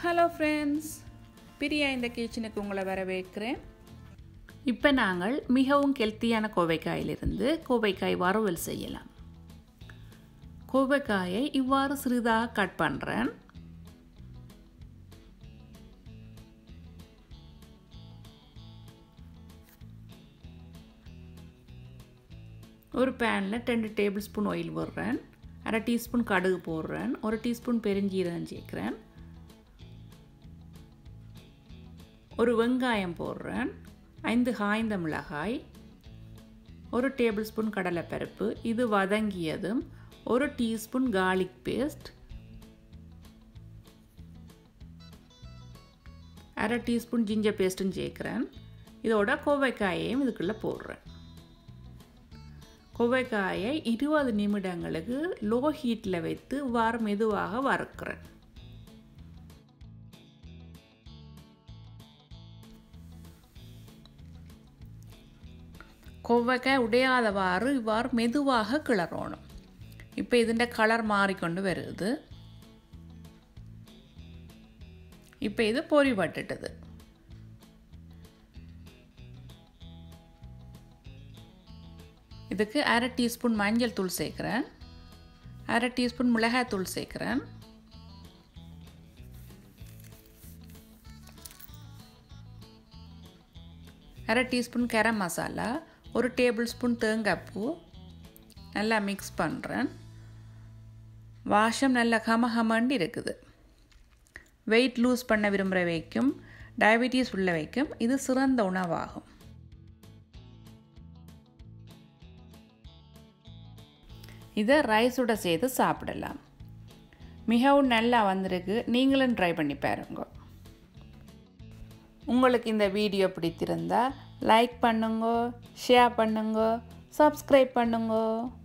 hello friends Priya இந்த கிச்சனுக்கு உங்களை வரவேற்கிறேன் இப்போ நாங்கள் மிகவும் கெல்த்தியான கோவைக்காயிலிருந்து கோவைக்காய் வறுவல் செய்யலாம் கோவைக்காயை இவ்வாறு சிறிதாக கட் பண்ணுறேன் ஒரு பேனில் ரெண்டு டேபிள் ஸ்பூன் ஆயில் போடுறேன் அரை டீஸ்பூன் கடுகு போடுறேன் ஒரு டீஸ்பூன் பெருஞ்சீரகம் சேர்க்குறேன் ஒரு வெங்காயம் போடுறேன் ஐந்து காய்ந்த மிளகாய் ஒரு டேபிள் ஸ்பூன் கடலைப்பருப்பு இது வதங்கியதும் ஒரு டீஸ்பூன் கார்லிக் பேஸ்ட் அரை டீஸ்பூன் ஜிஞ்சர் பேஸ்ட்டும் சேர்க்குறேன் இதோட கோவைக்காயையும் இதுக்குள்ளே போடுறேன் கோவைக்காயை இருபது நிமிடங்களுக்கு லோ ஹீட்டில் வைத்து வார மெதுவாக வறுக்கிறேன் கோவைக்காய் உடையாதவாறு இவ்வாறு மெதுவாக கிளறணும் இப்போ ഇതിൻ്റെ കളർ മാറിക്കൊണ്ട് വരുത് இப்போ இது பொறிபட்டுட்டது இதுக்கு அரை டீஸ்பூன் மஞ்சள் தூள் சேர்க்குறேன் அரை டீஸ்பூன் மிளகாய் தூள் சேர்க்குறேன் அரை டீஸ்பூன் கரம் மசாலா ஒரு டேபிள் ஸ்பூன் தேங்காய் பூ நல்லா மிக்ஸ் பண்ணுறேன் வாஷம் நல்லா கமகமண்டு இருக்குது வெயிட் லூஸ் பண்ண விரும்புகிற வைக்கும் டயபிட்டிஸ் உள்ள வைக்கும் இது சிறந்த உணவாகும் இதை ரைஸோட சேர்த்து சாப்பிடலாம் மிகவும் நல்லா வந்திருக்கு நீங்களும் ட்ரை பண்ணி பாருங்க உங்களுக்கு இந்த வீடியோ பிடித்திருந்தா லைக் பண்ணுங்க ஷேர் பண்ணுங்க சப்ஸ்கிரைப் பண்ணுங்க